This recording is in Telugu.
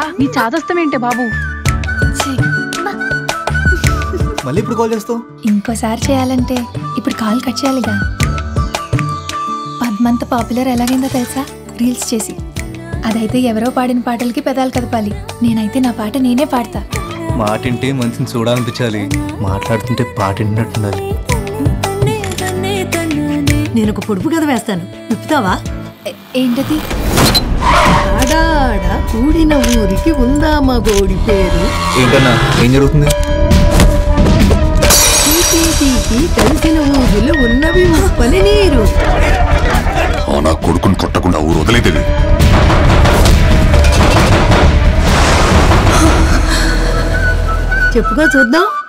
నీ చాదస్తమేంటే బాబు మళ్ళీ ఇప్పుడు కాల్ చేస్తావు ఇంకోసారి చేయాలంటే ఇప్పుడు కాల్ కట్ చేయాలిగా పద్మంత పాపులర్ ఎలాగైందో తెలుసా రీల్స్ చేసి అదైతే ఎవరో పాడిన పాటలకి పెదాలు కదపాలి నేనైతే నా పాట నేనే పాడతా మాటింటే మనిషిని చూడాలనిపించాలి మాట్లాడుతుంటే పాట వింటున్నట్టుండాలి నేను ఒక పొడుపు కథ వేస్తాను విప్పుతావా ఏ- ఏంటది ఆడాడ కూడిన ఊరికి ఉందామా గోడి పేరు ఏంటన్నా ఏం జరుగుతుంది తీపి తీపి కలిసిన ఊరిలో ఉన్నవి ఉప్పని నీరు ఆ నా కొడుకుని కొట్టకుండా ఊరు వదిలేదేవి చెప్పుకో చూద్దాం